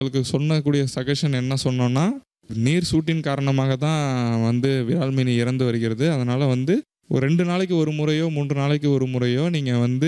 அவங்களுக்கு சொன்னக்கூடிய சஜஷன் என்ன சொன்னோன்னா நீர் சூட்டின் காரணமாக தான் வந்து விரால் மீன் இறந்து வருகிறது அதனால் வந்து ஒரு ரெண்டு நாளைக்கு ஒரு முறையோ மூன்று நாளைக்கு ஒரு முறையோ நீங்கள் வந்து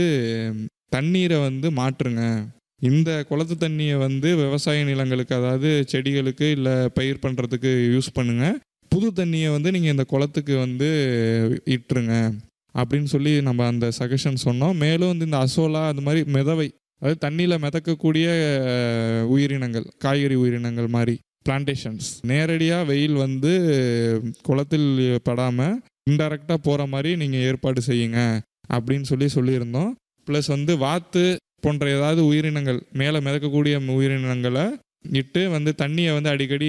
தண்ணீரை வந்து மாற்றுங்க இந்த குளத்து தண்ணியை வந்து விவசாய நிலங்களுக்கு அதாவது செடிகளுக்கு இல்லை பயிர் பண்ணுறதுக்கு யூஸ் பண்ணுங்கள் புது தண்ணியை வந்து நீங்கள் இந்த குளத்துக்கு வந்து இட்டுருங்க அப்படின்னு சொல்லி நம்ம அந்த சஜஷன் சொன்னோம் மேலும் வந்து இந்த அசோலா அது மாதிரி மிதவை அதாவது தண்ணியில் மிதக்கக்கூடிய அஹ், உயிரினங்கள் காய்கறி உயிரினங்கள் மாதிரி பிளான்டேஷன்ஸ் நேரடியாக வெயில் வந்து குளத்தில் படாமல் இன்டெரக்டாக போகிற மாதிரி நீங்கள் ஏற்பாடு செய்யுங்க அப்படின்னு சொல்லி சொல்லியிருந்தோம் ப்ளஸ் வந்து வாத்து போன்ற ஏதாவது உயிரினங்கள் மேலே மிதக்கக்கூடிய உயிரினங்களை இட்டு வந்து தண்ணியை வந்து அடிக்கடி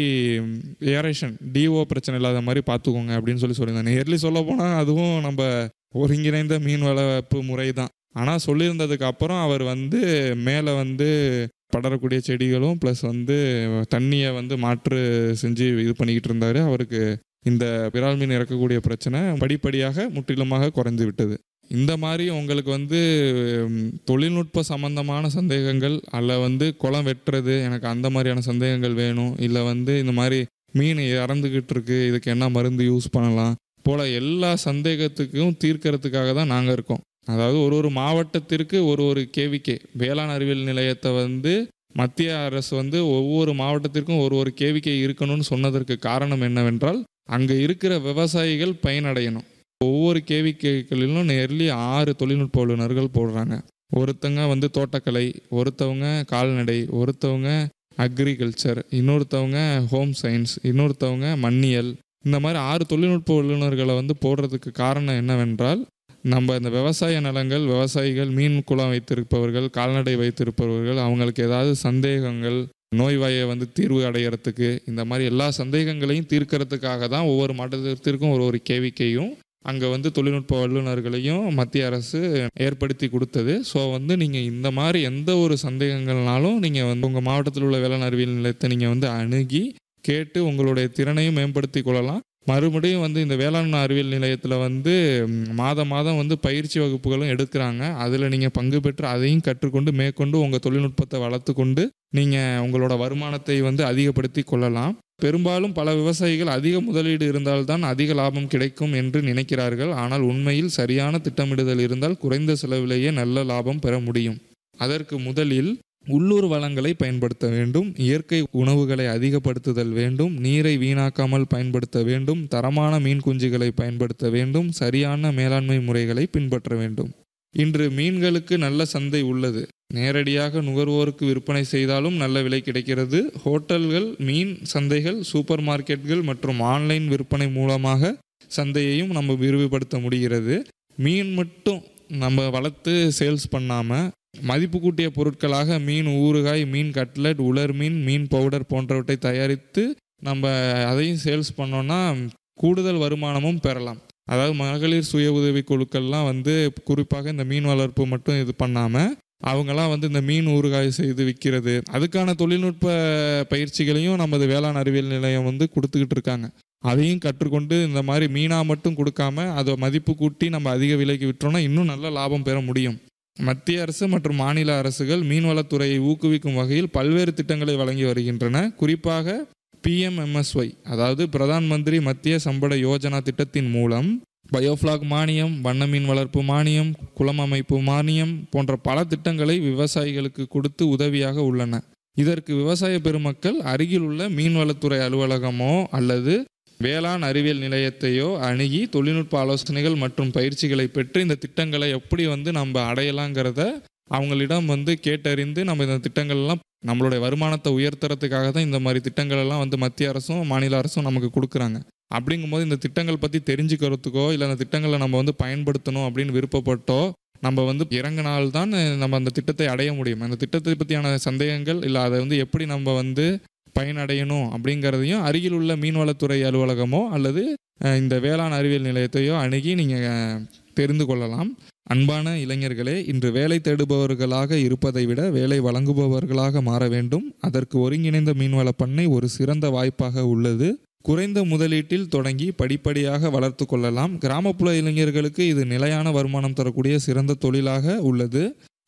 ஏரேஷன் டிஓ பிரச்சனை இல்லாத மாதிரி பார்த்துக்கோங்க அப்படின்னு சொல்லி சொல்லியிருந்தேன் நேர்லி சொல்ல போனால் அதுவும் நம்ம ஒருங்கிணைந்த மீன் வளர்ப்பு முறை தான் ஆனால் சொல்லியிருந்ததுக்கு அப்புறம் அவர் வந்து மேலே வந்து படரக்கூடிய செடிகளும் ப்ளஸ் வந்து தண்ணியை வந்து மாற்று செஞ்சு இது பண்ணிக்கிட்டு இருந்தார் அவருக்கு இந்த விரால் மீன் இறக்கக்கூடிய பிரச்சனை படிப்படியாக முற்றிலுமாக குறைஞ்சு விட்டது இந்த மாதிரி உங்களுக்கு வந்து ம், தொழில்நுட்ப சம்பந்தமான சந்தேகங்கள் அல்ல வந்து குளம் வெட்டுறது எனக்கு அந்த மாதிரியான சந்தேகங்கள் வேணும் இல்லை வந்து இந்த மாதிரி மீன் இறந்துக்கிட்டு இருக்கு இதுக்கு என்ன மருந்து யூஸ் பண்ணலாம் போல எல்லா சந்தேகத்துக்கும் தீர்க்கறதுக்காக தான் நாங்கள் இருக்கோம் அதாவது ஒரு ஒரு மாவட்டத்திற்கு ஒரு ஒரு கேவிகே வேளாண் அறிவியல் நிலையத்தை வந்து மத்திய அரசு வந்து ஒவ்வொரு மாவட்டத்திற்கும் ஒரு ஒரு கேவிகே இருக்கணும்னு சொன்னதற்கு காரணம் என்னவென்றால் அங்கே இருக்கிற விவசாயிகள் பயனடையணும் ஒவ்வொரு கேவிகேக்களிலும் நேர்லி ஆறு தொழில்நுட்ப வல்லுநர்கள் போடுறாங்க ஒருத்தங்க வந்து தோட்டக்கலை ஒருத்தவங்க கால்நடை ஒருத்தவங்க அக்ரிகல்ச்சர் இன்னொருத்தவங்க ஹோம் சயின்ஸ் இன்னொருத்தவங்க மண்ணியல் இந்த மாதிரி ஆறு தொழில்நுட்ப வல்லுநர்களை வந்து போடுறதுக்கு காரணம் என்னவென்றால் நம்ம இந்த விவசாய நிலங்கள் விவசாயிகள் மீன் குளம் வைத்திருப்பவர்கள் கால்நடை வைத்திருப்பவர்கள் அவங்களுக்கு ஏதாவது சந்தேகங்கள் நோய்வாயை வந்து தீர்வு அடையறதுக்கு இந்த மாதிரி எல்லா சந்தேகங்களையும் தீர்க்கறதுக்காக தான் ஒவ்வொரு மாவட்டத்திற்கும் ஒரு ஒரு கேவிக்கையும் அங்கே வந்து தொழில்நுட்ப வல்லுநர்களையும் மத்திய அரசு ஏற்படுத்தி கொடுத்தது ஸோ வந்து நீங்கள் இந்த மாதிரி எந்த ஒரு சந்தேகங்கள்னாலும் நீங்கள் வந்து உங்கள் மாவட்டத்தில் உள்ள வேளாண் அறிவியல் நிலையத்தை நீங்கள் வந்து அணுகி கேட்டு உங்களுடைய திறனையும் மேம்படுத்தி கொள்ளலாம் மறுபடியும் வந்து இந்த வேளாண் அறிவியல் நிலையத்தில் வந்து ம், மாதம் மாதம் வந்து பயிற்சி வகுப்புகளும் எடுக்கிறாங்க அதில் நீங்கள் பங்கு பெற்று அதையும் கற்றுக்கொண்டு மேற்கொண்டு உங்கள் தொழில்நுட்பத்தை வளர்த்து கொண்டு நீங்கள் உங்களோட வருமானத்தை வந்து அதிகப்படுத்தி கொள்ளலாம் பெரும்பாலும் பல விவசாயிகள் அதிக முதலீடு இருந்தால்தான் அதிக லாபம் கிடைக்கும் என்று நினைக்கிறார்கள் ஆனால் உண்மையில் சரியான திட்டமிடுதல் இருந்தால் குறைந்த செலவிலேயே நல்ல லாபம் பெற முடியும் அதற்கு முதலில் உள்ளூர் வளங்களை பயன்படுத்த வேண்டும் இயற்கை உணவுகளை அதிகப்படுத்துதல் வேண்டும் நீரை வீணாக்காமல் பயன்படுத்த வேண்டும் தரமான மீன் குஞ்சுகளை பயன்படுத்த வேண்டும் சரியான மேலாண்மை முறைகளை பின்பற்ற வேண்டும் இன்று மீன்களுக்கு நல்ல சந்தை உள்ளது நேரடியாக நுகர்வோருக்கு விற்பனை செய்தாலும் நல்ல விலை கிடைக்கிறது ஹோட்டல்கள் மீன் சந்தைகள் சூப்பர் மார்க்கெட்கள் மற்றும் ஆன்லைன் விற்பனை மூலமாக சந்தையையும் நம்ம விரிவுபடுத்த முடிகிறது மீன் மட்டும் நம்ம வளர்த்து சேல்ஸ் பண்ணாமல் மதிப்பு கூட்டிய பொருட்களாக மீன் ஊறுகாய் மீன் கட்லட் உலர் மீன் மீன் பவுடர் போன்றவற்றை தயாரித்து நம்ம அதையும் சேல்ஸ் பண்ணோன்னா கூடுதல் வருமானமும் பெறலாம் அதாவது மகளிர் சுய உதவி குழுக்கள்லாம் வந்து குறிப்பாக இந்த மீன் வளர்ப்பு மட்டும் இது பண்ணாமல் அவங்கெல்லாம் வந்து இந்த மீன் ஊறுகாய் செய்து விற்கிறது அதுக்கான தொழில்நுட்ப பயிற்சிகளையும் நமது வேளாண் அறிவியல் நிலையம் வந்து கொடுத்துக்கிட்டு இருக்காங்க அதையும் கற்றுக்கொண்டு இந்த மாதிரி மீனாக மட்டும் கொடுக்காம அதை மதிப்பு கூட்டி நம்ம அதிக விலைக்கு விற்றோம்னா இன்னும் நல்ல லாபம் பெற முடியும் மத்திய அரசு மற்றும் மாநில அரசுகள் மீன்வளத்துறையை ஊக்குவிக்கும் வகையில் பல்வேறு திட்டங்களை வழங்கி வருகின்றன குறிப்பாக பிஎம்எம்எஸ்ஒய் அதாவது பிரதான் மந்திரி மத்திய சம்பட யோஜனா திட்டத்தின் மூலம் பயோஃப்ளாக் மானியம் வண்ண மீன் வளர்ப்பு மானியம் குளம் அமைப்பு மானியம் போன்ற பல திட்டங்களை விவசாயிகளுக்கு கொடுத்து உதவியாக உள்ளன இதற்கு விவசாய பெருமக்கள் அருகில் உள்ள மீன்வளத்துறை அலுவலகமோ அல்லது வேளாண் அறிவியல் நிலையத்தையோ அணுகி தொழில்நுட்ப ஆலோசனைகள் மற்றும் பயிற்சிகளை பெற்று இந்த திட்டங்களை எப்படி வந்து நம்ம அடையலாங்கிறத அவங்களிடம் வந்து கேட்டறிந்து நம்ம இந்த திட்டங்கள் எல்லாம் நம்மளுடைய வருமானத்தை உயர்த்துறதுக்காக தான் இந்த மாதிரி திட்டங்கள் எல்லாம் வந்து மத்திய அரசும் மாநில அரசும் நமக்கு கொடுக்குறாங்க அப்படிங்கும்போது இந்த திட்டங்கள் பற்றி தெரிஞ்சுக்கிறதுக்கோ இல்லை அந்த திட்டங்களை நம்ம வந்து பயன்படுத்தணும் அப்படின்னு விருப்பப்பட்டோ நம்ம வந்து இறங்கினால்தான் நம்ம அந்த திட்டத்தை அடைய முடியும் அந்த திட்டத்தை பற்றியான சந்தேகங்கள் இல்லை அதை வந்து எப்படி நம்ம வந்து பயனடையணும் அப்படிங்கிறதையும் அருகில் உள்ள மீன்வளத்துறை அலுவலகமோ அல்லது அஹ், இந்த வேளாண் அறிவியல் நிலையத்தையோ அணுகி நீங்கள் தெரிந்து கொள்ளலாம் அன்பான இளைஞர்களே இன்று வேலை தேடுபவர்களாக இருப்பதை விட வேலை வழங்குபவர்களாக மாற வேண்டும் அதற்கு ஒருங்கிணைந்த மீன்வள பண்ணை ஒரு சிறந்த வாய்ப்பாக உள்ளது குறைந்த முதலீட்டில் தொடங்கி படிப்படியாக வளர்த்து கொள்ளலாம் கிராமப்புற இளைஞர்களுக்கு இது நிலையான வருமானம் தரக்கூடிய சிறந்த தொழிலாக உள்ளது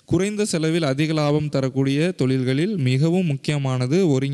குறைந்த செலவில் அதிக லாபம் தரக்கூடிய தொழில்களில் மிகவும் முக்கியமானது ஒருங்கி